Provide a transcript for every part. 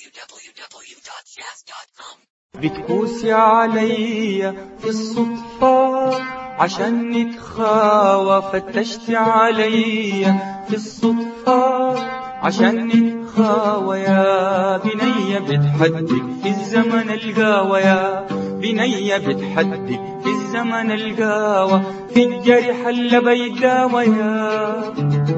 www.jazz.com بتقوسي عليا في الصدفة عشان نتخاوى فتشتي عليا في الصدفة عشان نتخاوى يا بنية بتحدك في الزمن القاوى يا بنية بتحدك في الزمن القاوى في الجرح اللي بيداوى يا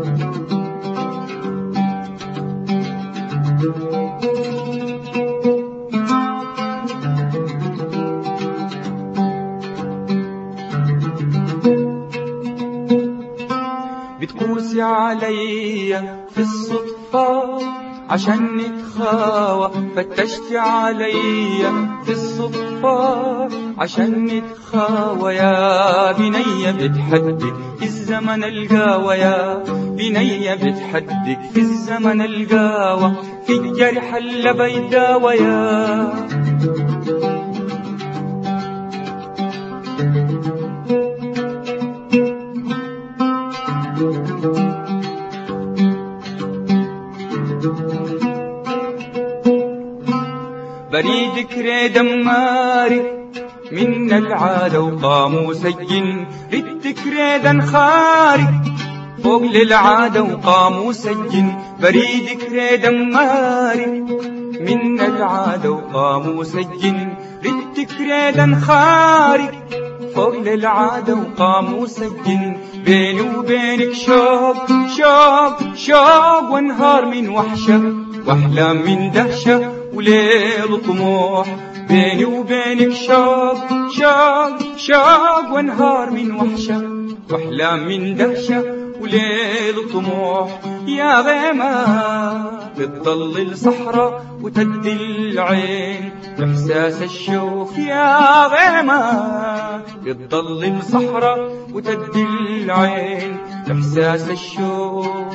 بتقوسي عليا في الصدفة عشان نتخاوى فتشتي عليا في الصدفة عشان نتخاوى يا بنية بتحدك في الزمن القاوى يا بنية بتحدك في الزمن القاوى في الجرح اللي بيداوى يا بريدك ريد دماري من العادة وقاموس الجن ردك ريدا خاري فوق للعادة وقاموس الجن بريدك ريد دماري من العادة وقاموس الجن ردك ريدا خاري فوق للعادة وقاموس الجن بيني وبينك شوق شوق شوق وانهار من وحشة واحلام من دهشة وليل وطموح بيني وبينك شوق شوق شوق وانهار من وحشة واحلام من دهشة وليل وطموح يا غيمة بتضل صحراء وتدي العين إحساس الشوق يا غيمة بتضل صحراء وتدي العين إحساس الشوق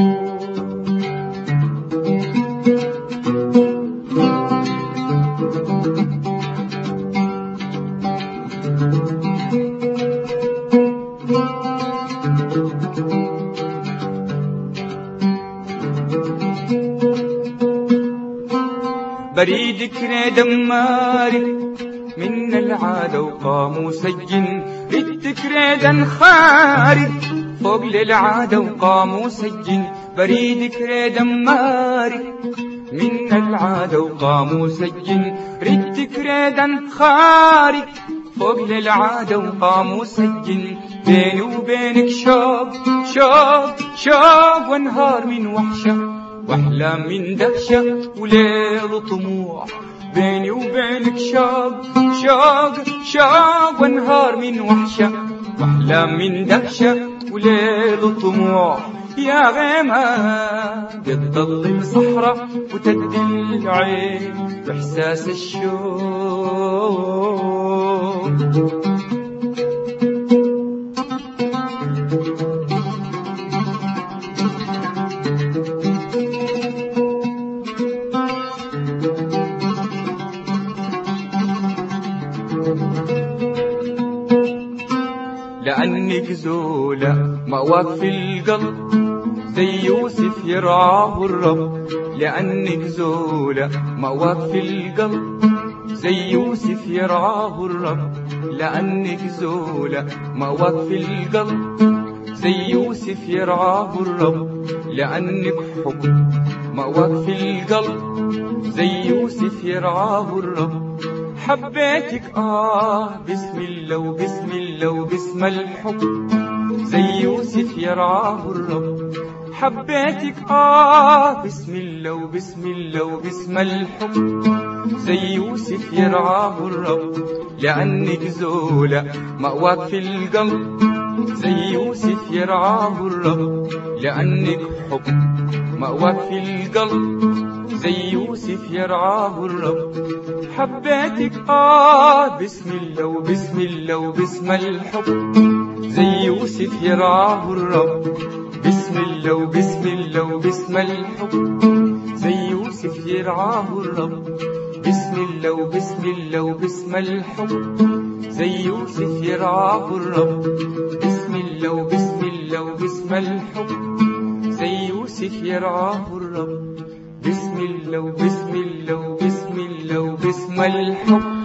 بريدك ريد دماري من العادة وقاموس الجن ردك ريدا خارج فوق للعادة وقاموس الجن بريدك ريد دماري من العادة وقاموس الجن ردك ريدا خارج فوق للعادة وقاموس الجن بيني وبينك شوق شوق شوق وانهار من وحشة واحلام من دهشة وليل وطموح بيني وبينك شوق شوق شوق وانهار من وحشة واحلام من دهشة وليل وطموح يا غيمة بتضل صحراء وتدي العين بإحساس الشوق لأنك زولة مأواك في القلب زي يوسف يرعاه الرب لأنك زولة مأواك في القلب زي يوسف يرعاه الرب لأنك زولة مأواك في القلب زي يوسف يرعاه الرب لأنك حب مأواك في القلب زي يوسف يرعاه الرب حبيتك آه بسم الله وبسم الله وبسم الحب زي يوسف يرعاه الرب حبيتك آه بسم الله وبسم الله وبسم الحب زي يوسف يرعاه الرب لأنك زولة مأواك في القلب زي يوسف يرعاه الرب لأنك حب مأواك في القلب زي يوسف يرعاه الرب حبيتك آه بسم الله وبسم الله وبسم الحب زي يوسف يرعاه الرب بسم الله وبسم الله وبسم الحب زي يوسف يرعاه الرب بسم الله وبسم الله وبسم الحب زي يوسف يرعاه الرب بسم الله وبسم الله وبسم الحب زي يوسف يرعاه الرب بسم الله وبسم الله الله وبسم الله وبسم الحب